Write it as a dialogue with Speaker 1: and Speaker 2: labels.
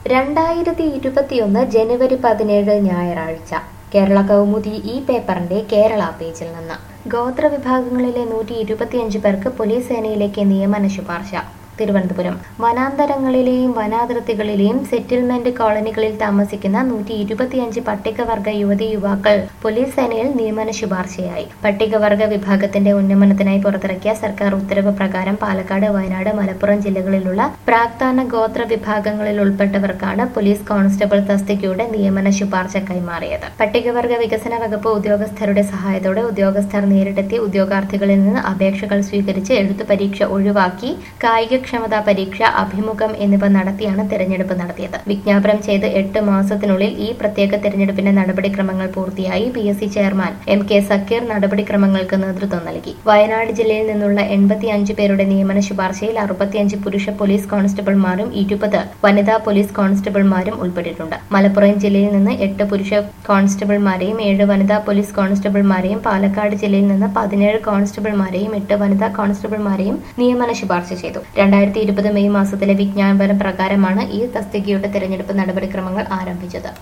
Speaker 1: രണ്ടായിരത്തി ഇരുപത്തിയൊന്ന് ജനുവരി പതിനേഴ് ഞായറാഴ്ച കേരള കൗമുദി ഈ പേപ്പറിന്റെ കേരള പേജിൽ നിന്ന് ഗോത്രവിഭാഗങ്ങളിലെ നൂറ്റി ഇരുപത്തിയഞ്ച് പേർക്ക് പോലീസ് സേനയിലേക്ക് നിയമന ശുപാർശ തിരുവനന്തപുരം വനാന്തരങ്ങളിലെയും വനാതിർത്തികളിലെയും സെറ്റിൽമെന്റ് കോളനികളിൽ താമസിക്കുന്ന നൂറ്റി ഇരുപത്തിയഞ്ച് പട്ടികവർഗ യുവതി യുവാക്കൾ പോലീസ് സേനയിൽ നിയമന ശുപാർശയായി പട്ടികവർഗ വിഭാഗത്തിന്റെ ഉന്നമനത്തിനായി പുറത്തിറക്കിയ സർക്കാർ ഉത്തരവ് പ്രകാരം പാലക്കാട് വയനാട് മലപ്പുറം ജില്ലകളിലുള്ള പ്രാക്താന ഗോത്ര വിഭാഗങ്ങളിൽ ഉൾപ്പെട്ടവർക്കാണ് പോലീസ് കോൺസ്റ്റബിൾ തസ്തികയുടെ നിയമന ശുപാർശ കൈമാറിയത് പട്ടികവർഗ വികസന വകുപ്പ് ഉദ്യോഗസ്ഥരുടെ സഹായത്തോടെ ഉദ്യോഗസ്ഥർ നേരിട്ടെത്തി ഉദ്യോഗാർത്ഥികളിൽ നിന്ന് അപേക്ഷകൾ സ്വീകരിച്ച് എഴുത്തു പരീക്ഷ ഒഴിവാക്കി കായികക്ഷമതാ പരീക്ഷ അഭിമുഖം എന്നിവ നടത്തിയാണ് തെരഞ്ഞെടുപ്പ് നടത്തിയത് വിജ്ഞാപനം ചെയ്ത് എട്ട് മാസത്തിനുള്ളിൽ ഈ പ്രത്യേക തെരഞ്ഞെടുപ്പിന്റെ നടപടിക്രമങ്ങൾ പൂർത്തിയായി P S C chairman M K Zakir നടപടിക്രമങ്ങൾക്ക് നേതൃത്വം നൽകി വയനാട് ജില്ലയിൽ നിന്നുള്ള എൺപത്തിയഞ്ച് പേരുടെ നിയമന ശുപാർശയിൽ അറുപത്തിയഞ്ച് പുരുഷ പോലീസ് കോൺസ്റ്റബിൾമാരും ഇരുപത് വനിതാ പോലീസ് കോൺസ്റ്റബിൾമാരും ഉൾപ്പെട്ടിട്ടുണ്ട് മലപ്പുറം ജില്ലയിൽ നിന്ന് എട്ട് പുരുഷ കോൺസ്റ്റബിൾമാരെയും ഏഴ് വനിതാ പോലീസ് കോൺസ്റ്റബിൾമാരെയും പാലക്കാട് ജില്ലയിൽ നിന്ന് പതിനേഴ് കോൺസ്റ്റബിൾമാരെയും എട്ട് വനിതാ കോൺസ്റ്റബിൾമാരെയും നിയമന ശുപാർശ ചെയ്തു രണ്ടായിരത്തി ഇരുപത് മെയ് മാസത്തിലെ വിജ്ഞാപന പ്രകാരമാണ് ഈ തസ്തികയുടെ തെരഞ്ഞെടുപ്പ് നടപടിക്രമങ്ങൾ ആരംഭിച്ചത്